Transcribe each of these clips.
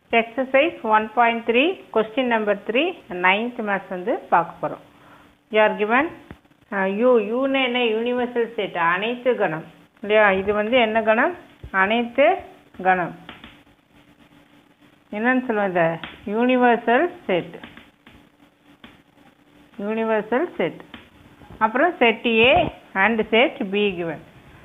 exercise one point three question number three ninth maths வந்து பார்க்க போகிறோம் யார் கிவன் யூ யூன்னு என்ன யூனிவர்சல் செட் அனைத்து கணம் இல்லையா இது வந்து என்ன கணம் அனைத்து கணம் என்னன்னு சொல்லுவோம் இதை யூனிவர்சல் செட் யூனிவர்சல் செட் அப்புறம் set A and set B given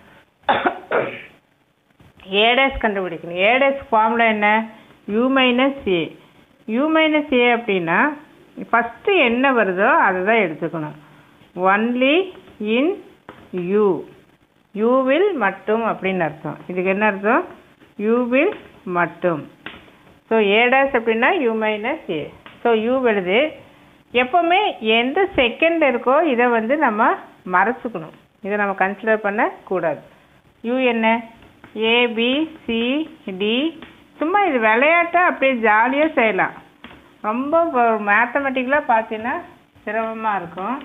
A dash கண்டுபிடிக்கணும் ஏடஸ் ஃபார்முலா என்ன U minus A U minus A அப்படின்னா ஃபஸ்ட்டு என்ன வருதோ அதை தான் எடுத்துக்கணும் ஒன்லி இன் யூ யூவில் மட்டும் அப்படின்னு அர்த்தம் இதுக்கு என்ன அர்த்தம் யூவில் மட்டும் ஸோ ஏடாஸ் அப்படின்னா U minus A so U வருது எப்போவுமே எந்த செகண்ட் இருக்கோ இதை வந்து நம்ம மறைச்சிக்கணும் இதை நம்ம கன்சிடர் பண்ணக்கூடாது யூ என்ன ஏ பி சி டி சும்மா இது விளையாட்டாக அப்படியே ஜாலியாக செய்யலாம் ரொம்ப மேத்தமெட்டிக்கலாக பார்த்தீங்கன்னா சிரமமாக இருக்கும்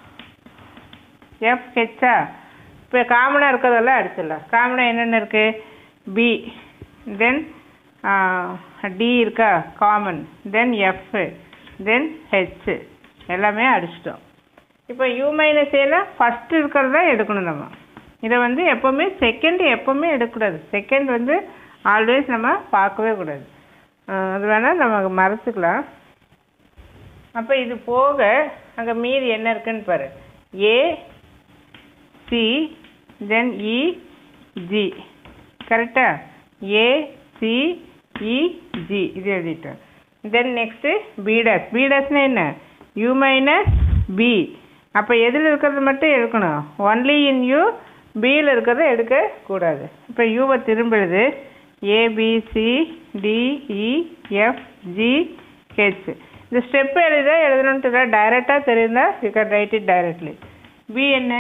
எஃப் ஹெச்சா இப்போ காமனாக இருக்கிறதெல்லாம் அடிச்சிடலாம் காமனாக என்னென்ன இருக்குது பி தென் டி இருக்கா common then F then H எல்லாமே அடிச்சிட்டோம் இப்போ யூ மைனஸ் ஏல ஃபஸ்ட்டு இருக்கிறத எடுக்கணும் நம்ம இதை வந்து எப்போவுமே செகண்ட் எப்போவுமே எடுக்கக்கூடாது செகண்ட் வந்து ஆல்வேஸ் நம்ம பார்க்கவே கூடாது அது வேணால் நம்ம மறைச்சிக்கலாம் அப்போ இது போக அங்கே மீதி என்ன இருக்குன்னு பாரு A C then E G கரெக்டா ஏ சி இ ஜி இது எழுதிட்டோம் தென் நெக்ஸ்ட்டு பீடஸ் பீடஸ்னா என்ன யூ மைனஸ் பி அப்போ எதில் இருக்கிறது மட்டும் எடுக்கணும் ஒன்லி இன் யூ பியில் இருக்கிறத எடுக்கக்கூடாது இப்போ யூவை திரும்பிடுது ஏபிசி டிஇஎஃப் ஜி ஹெச் இந்த ஸ்டெப் எழுத எழுதணுன்ட்டு டைரெக்டாக தெரியுதா you can write it directly B என்ன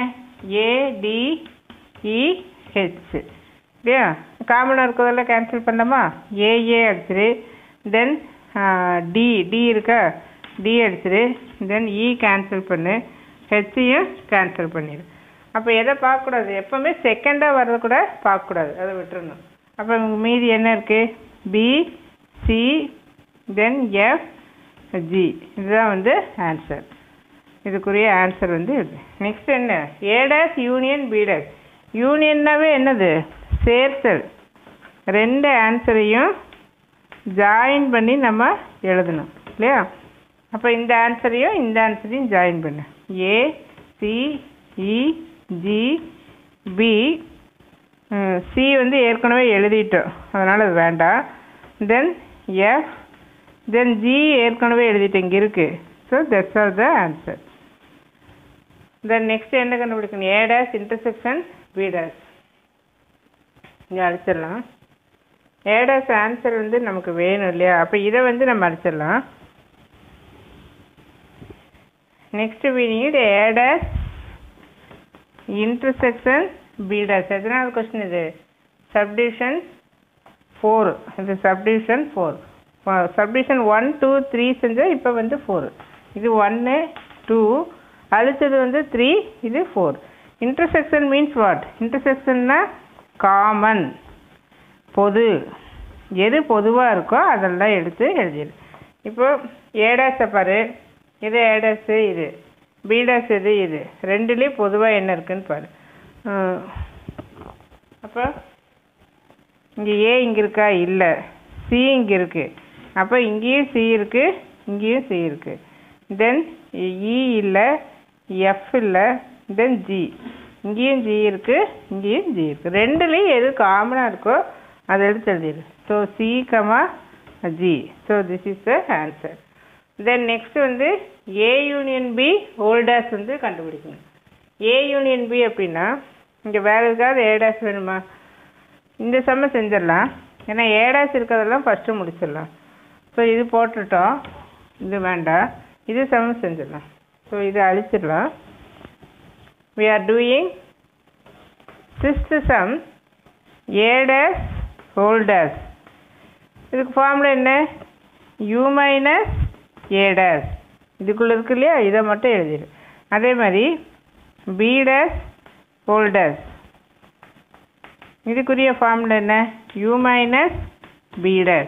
ஏடிஇஹெச் இல்லையா காமனாக இருக்கிறதெல்லாம் கேன்சல் பண்ணலாமா ஏஏ அடிச்சிரு தென் டி டி இருக்கா டி அடிச்சிரு தென் இ கேன்சல் பண்ணு ஹெச்சையும் கேன்சல் பண்ணிடு அப்போ எதை பார்க்கக்கூடாது எப்போவுமே செகண்டாக வர்றது கூட பார்க்கக்கூடாது அதை விட்டுறணும் அப்போ மீதி என்ன இருக்குது B C then F G இதுதான் வந்து ஆன்சர் இதுக்குரிய ஆன்சர் வந்து இது நெக்ஸ்ட் என்ன ஏடாஸ் யூனியன் பீடாஸ் யூனியன்னாவே என்னது சேர்த்தல் ரெண்டு ஆன்சரையும் ஜாயின் பண்ணி நம்ம எழுதணும் இல்லையா அப்போ இந்த ஆன்சரையும் இந்த ஆன்சரையும் ஜாயின் பண்ணு A C E G B C வந்து ஏற்கனவே எழுதிட்டோம் அதனால் அது வேண்டாம் தென் எஃப் தென் ஜி ஏற்கனவே எழுதிட்டேன் இங்கே இருக்குது so that's are the answer then next என்ன கண்டுபிடிக்கணும் A dash intersection B dash இங்கே அடிச்சிடலாம் ஏ டேஸ் ஆன்சர் வந்து நமக்கு வேணும் இல்லையா அப்போ இதை வந்து நம்ம அடிச்சிடலாம் next we need A dash intersection B dash எத்தனாவது கொஸ்டின் இது சப்டிவிஷன் ஃபோர் இது subdivision four subdivision one two three செஞ்சால் இப்போ வந்து ஃபோர் இது ஒன்று டூ அடுத்தது வந்து த்ரீ இது ஃபோர் இன்டர்செக்ஷன் மீன்ஸ் வாட் இன்டர்செக்ஷன்னா காமன் பொது எது பொதுவாக இருக்கோ அதெல்லாம் எடுத்து எழுதிடு இப்போ ஏடாஸை பாரு இது ஏடாஸு இது பீடாஸ் இது இது ரெண்டுலேயும் பொதுவாக என்ன இருக்குன்னு பாரு அப்போ இங்கே ஏ இங்கே இருக்கா இல்லை சி இங்கே இருக்குது அப்போ இங்கேயும் சி இருக்குது இங்கேயும் சி இருக்குது தென் இ இல்லை எஃப் இல்லை தென் ஜி இங்கேயும் ஜி இருக்குது இங்கேயும் ஜி இருக்குது ரெண்டுலேயும் எது காமனாக இருக்கோ அதை எடுத்து எழுதிடு so C comma G so this is the answer then next வந்து ஏ யூனியன் பி ஓல்டாஸ் வந்து கண்டுபிடிக்கணும் ஏ யூனியன் பி அப்படின்னா இங்கே வேறு எதுக்காவது ஏடாஸ் வேணுமா இந்த செம்ம செஞ்சிடலாம் ஏன்னா ஏடாஸ் இருக்கிறதெல்லாம் ஃபஸ்ட்டு முடிச்சிடலாம் ஸோ இது போட்டுட்டோம் இது வேண்டாம் இது செம்ம செஞ்சிடலாம் ஸோ இது அழிச்சிடலாம் we are doing sixth sum A dash whole dash இதுக்கு ஃபார்முலா என்ன யூ மைனஸ் ஏடஸ் இதுக்குள்ளே இருக்கு இல்லையா இதை மட்டும் எழுதிடு அதே மாதிரி பீடஸ் ஹோல்டஸ் இதுக்குரிய ஃபார்முலா என்ன யூ மைனஸ் பி டேஸ்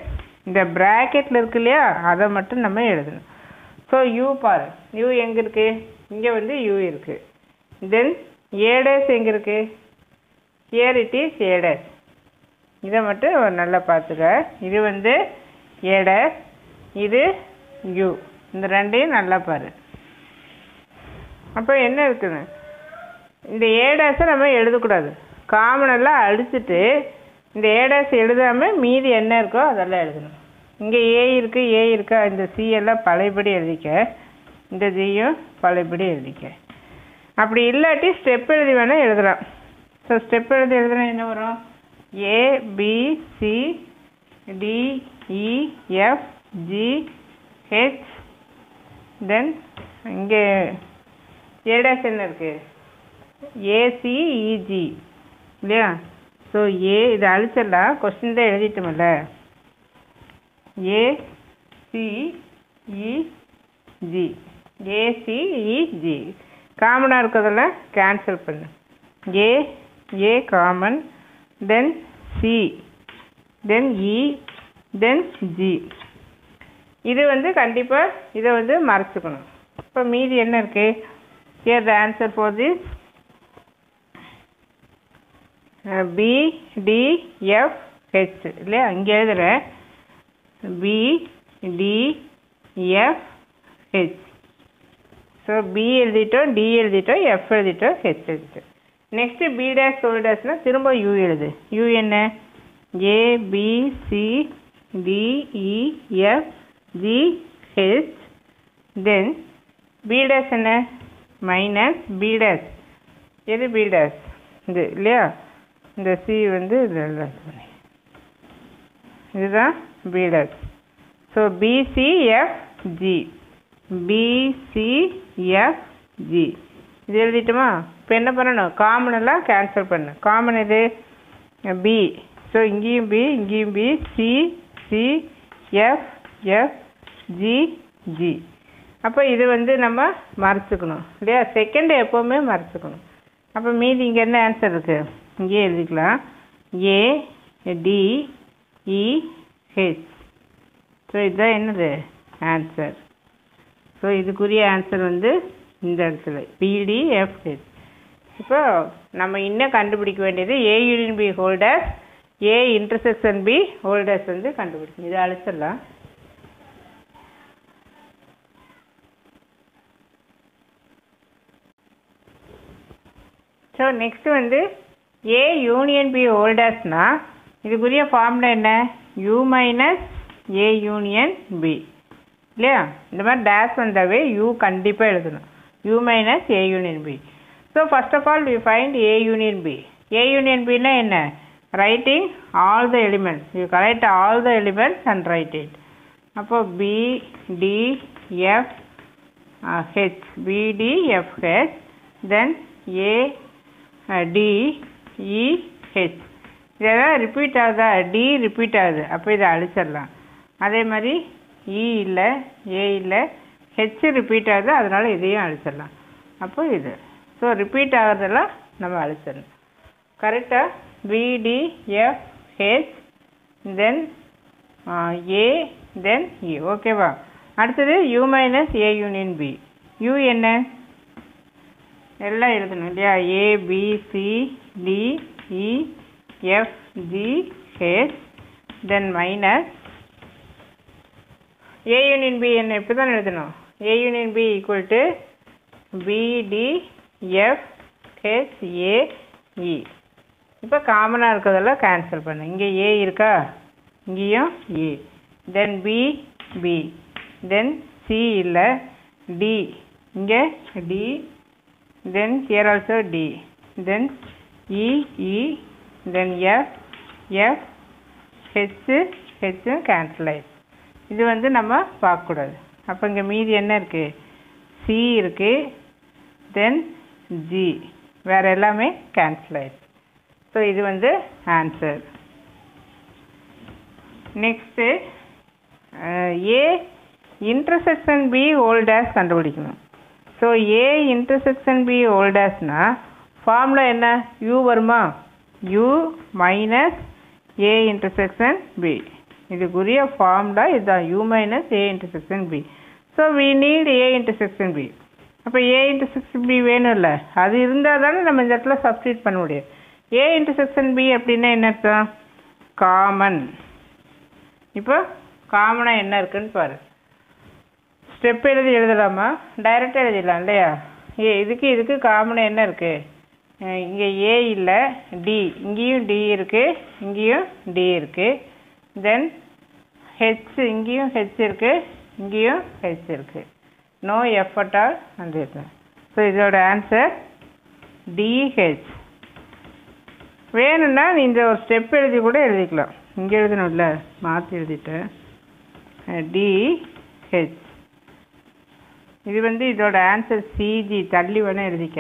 இந்த ப்ராக்கெட்டில் இருக்கு இல்லையா அதை மட்டும் நம்ம எழுதணும் ஸோ யூ பாரு யூ எங்கே இருக்குது இங்கே வந்து யூ இருக்குது தென் ஏடஸ் எங்கே இருக்குது ஹியர் இட் இஸ் ஏடஸ் இதை மட்டும் நல்லா பார்த்துக்க இது வந்து ஏடஸ் இது யூ இந்த ரெண்டையும் நல்லா பாரு அப்போ என்ன இருக்குது இந்த ஏடாஸை நம்ம எழுதக்கூடாது காமனெல்லாம் அடிச்சுட்டு இந்த ஏடாஸ் எழுதாமல் மீதி என்ன இருக்கோ அதெல்லாம் எழுதணும் இங்கே ஏ இருக்குது ஏ இருக்கா இந்த சி எல்லாம் பழையபடி எழுதிக்க இந்த ஜியும் பழையபடி எழுதிக்க அப்படி இல்லாட்டி ஸ்டெப் எழுதி வேணால் எழுதலாம் ஸோ ஸ்டெப் எழுதி எழுதுனா என்ன வரும் A B C D E F G H then இங்கே ஏடாஸ் என்ன இருக்குது ஏசிஇஜி இல்லையா ஸோ ஏ இதை அழிச்சிடலாம் கொஸ்டின் தான் எழுதிட்டோம்ல ஏசிஇஜி ஏசிஇஜி காமனாக இருக்கிறதெல்லாம் கேன்சல் பண்ணு A A common then C then E then G இது வந்து கண்டிப்பாக இதை வந்து மறைச்சிக்கணும் இப்போ மீதி என்ன இருக்குது here the answer for this B D F H இல்லையா இங்கே எழுதுகிறேன் B D F H so B எழுதிட்டோம் டி எழுதிட்டோம் எஃப் எழுதிட்டோம் ஹெச் எழுதிட்டோம் நெக்ஸ்ட்டு பி டேஷ் ஓல் டேஷ்னால் திரும்ப யூ எழுது யூ என்ன A B C D E F G H then B dash என்ன மைனஸ் பி டேஷ் எது பி டேஷ் இது இல்லையா இந்த சி வந்து இதில் பண்ணி இதுதான் B dash so B C F G PCF G இது எழுதிட்டோமா இப்போ என்ன பண்ணணும் காமன் எல்லாம் கேன்சல் பண்ணு காமன் இது பி ஸோ இங்கேயும் பி இங்கேயும் B C C F F G G அப்போ இது வந்து நம்ம மறைச்சிக்கணும் இல்லையா செகண்ட் எப்போவுமே மறைச்சிக்கணும் அப்போ மீதி இங்கே என்ன ஆன்சர் இருக்குது இங்கேயே எழுதிக்கலாம் A D E H so இதுதான் என்னது ஆன்சர் ஸோ இதுக்குரிய ஆன்சர் வந்து இந்த இடத்துல பிடிஎஃப்ஹெச் இப்போ நம்ம இன்னும் கண்டுபிடிக்க வேண்டியது A union B holders A intersection B holders வந்து கண்டுபிடிக்கணும் இதை அழைச்சிடலாம் ஸோ நெக்ஸ்ட் வந்து ஏ யூனியன் பி ஹோல்டர்ஸ்னா இதுக்குரிய ஃபார்முலா என்ன U minus A union B இல்லையா இந்த மாதிரி டேஷ் வந்தாவே யூ கண்டிப்பாக எழுதணும் U minus A union B so first of all we find A union B A union பின்னா என்ன writing all the elements you correct all the elements and write it அப்போ B D F H B D F H then A D E H இதெல்லாம் repeat ஆகுதா D repeat ஆகுது அப்போ இதை அழிச்சிடலாம் அதே மாதிரி இ இல்லை ஏ இல்லை ஹெச் ரிப்பீட் ஆகுது அதனால் இதையும் அழிச்சிடலாம் அப்போ இது ஸோ ரிப்பீட் ஆகிறதெல்லாம் நம்ம அழிச்சிடணும் கரெக்டாக பிடி எஃப் ஹெச் தென் ஏ தென் இ ஓகேவா அடுத்தது U minus A union B U என்ன எல்லாம் எழுதணும் இல்லையா A B C D E F G H then minus A union B என்ன இப்படி தான் எழுதணும் A union B equal to B D F H A E இப்போ காமனாக இருக்கிறதெல்லாம் கேன்சல் பண்ணு இங்கே ஏ இருக்கா இங்கேயும் A then B B then C இல்லை டி இங்கே D then here also D then E E then F F H H cancel ஆயிடுச்சு இது வந்து நம்ம பார்க்கக்கூடாது அப்போ இங்கே மீதி என்ன இருக்குது சி இருக்குது தென் ஜி வேறு எல்லாமே கேன்சல் ஆயிடுச்சு ஸோ இது வந்து answer next A intersection B whole dash கண்டுபிடிக்கணும் ஸோ ஏ இன்டர்செக்ஷன் பி ஓல்டர்ஸ்னா ஃபார்முலா என்ன யூ வருமா U minus A intersection B இதுக்குரிய ஃபார்முலா இதுதான் U minus A intersection B so we need A intersection B அப்போ A intersection B வேணும்ல அது இருந்தால் தானே நம்ம இந்த இடத்துல சப்ஸ்டியூட் பண்ண முடியும் ஏ இன்டர்செக்ஷன் பி அப்படின்னா என்ன அர்த்தம் காமன் இப்போ காமனாக என்ன இருக்குன்னு பாரு ஸ்டெப் எழுதி எழுதலாமா டைரெக்டாக எழுதிடலாம் இல்லையா ஏ இதுக்கு இதுக்கு காமனாக என்ன இருக்குது இங்கே ஏ இல்லை டி இங்கேயும் டி இருக்குது இங்கேயும் டி இருக்குது தென் ஹெச் இங்கேயும் ஹெச் இருக்குது இங்கேயும் ஹெச் இருக்குது நோ எஃபர்ட் ஆல் அந்த இது ஸோ இதோட ஆன்சர் டிஹெச் வேணும்னா நீ இந்த ஒரு ஸ்டெப் எழுதி கூட எழுதிக்கலாம் இங்கே எழுதணும்ல மாற்றி எழுதிட்டேன் டிஹெச் இது வந்து இதோட ஆன்சர் சிஜி தள்ளி வேணால் எழுதிக்க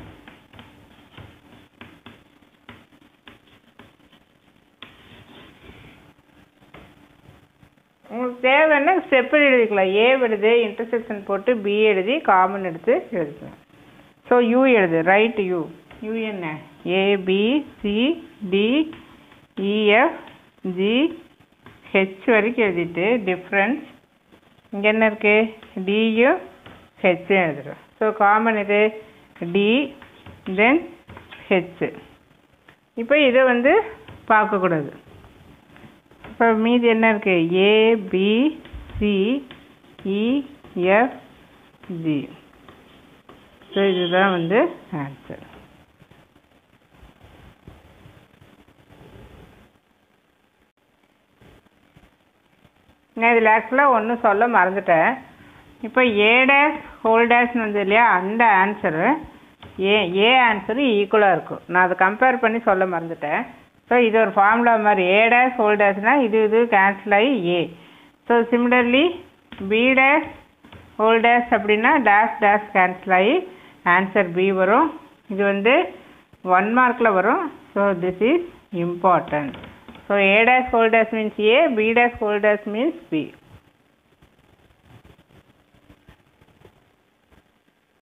உங்களுக்கு தேவைன்னா ஸ்டெப் எழுதிக்கலாம் ஏ எழுது இன்டர்செக்ஷன் போட்டு பி எழுதி காமன் எடுத்து எழுதிக்கலாம் ஸோ யூ எழுது ரைட் யூ யூ என்ன A B C D E F G H வரைக்கும் எழுதிட்டு டிஃப்ரென்ஸ் இங்கே என்ன இருக்குது டியும் ஹெச்சும் எழுதுகிறோம் ஸோ காமன் இது டி தென் ஹெச் இப்போ இதை வந்து பார்க்கக்கூடாது இப்போ மீதி என்ன இருக்குது A B C E F G so இதுதான் வந்து ஆன்சர் நான் இதில் ஆக்சுவலாக ஒன்றும் சொல்ல மறந்துட்டேன் இப்போ ஏ டேஷ் ஹோல் டேஷ்னு வந்து இல்லையா அந்த ஆன்சரு ஏ ஏ ஆன்சரு ஈக்குவலாக இருக்கும் நான் அதை கம்பேர் பண்ணி சொல்ல மறந்துட்டேன் ஸோ இது ஒரு ஃபார்முலா மாதிரி ஏ டேஷ் ஹோல் டேஷ்னால் இது இது கேன்சல் ஆகி A so similarly B dash whole dash அப்படின்னா டேஷ் டேஷ் கேன்சல் ஆகி ஆன்சர் பி வரும் இது வந்து ஒன் மார்க்கில் வரும் so this is important so A dash whole dash means A B dash whole dash means B